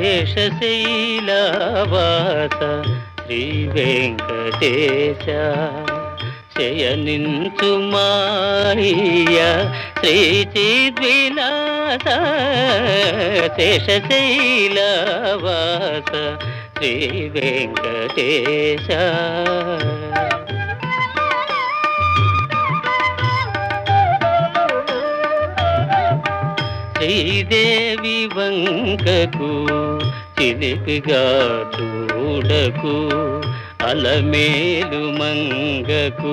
శేషశైలవాస శ్రీ వెంకటేశ శయనించు మాయ శ్రీ చిద్విలాస శేషశైలవాస శ్రీ వెంకటేశ శ్రీదేవి వంకకు చిలిపిగా చూడకు అలమేలు మంగకు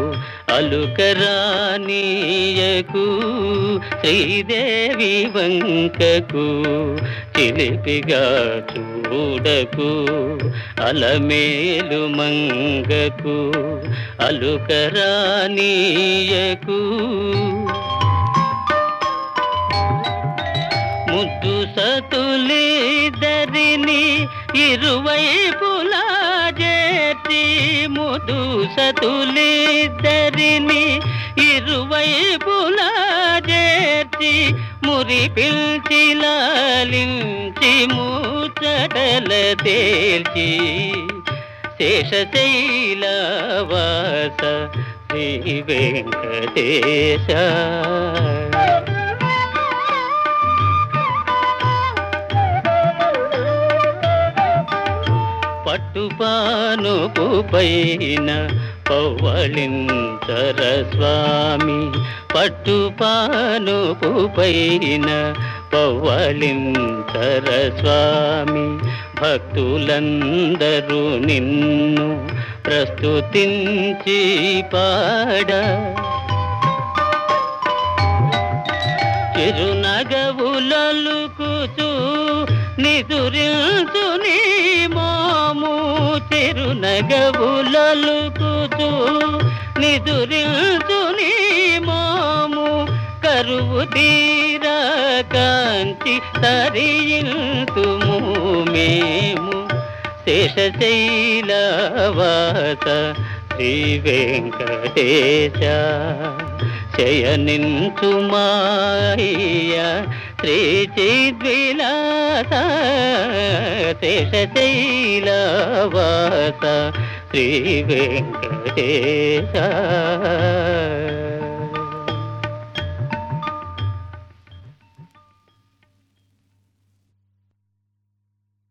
అలుకరానీయకు శ్రీదేవి వంకకు చిలిపిగా చూడకు అలమేలు మంగకు అలుకరానీయకు ముద్దు సతులిద్దరిని ఇరువైపులా చేర్చి ముద్దు సతులిద్దరిని ఇరువైపులా చేర్చి మురి పిల్చి లాలించి ముచ్చటల తేల్చి శేషశైలవాస శ్రీ వెంకటేశ పట్టుపానుపు పైన పవ్వళింతర స్వామి పట్టుపానుపు పైన పవ్వళింతర స్వామి భక్తులందరూ నిన్ను ప్రస్తుతించి పాడ చిరునగవులలుకుచు నిదురించు నీ మోము చిరునగవులలుకుచు నిదురించు నీ మోము కరువు తీర కాంతి తరియింతుము మేము శేషశైలవాస శ్రీ వెంకటేశ శయనించు మాయ శ్రీ చిద్విలాస శేషశైలవాస శ్రీ వెంకటేశ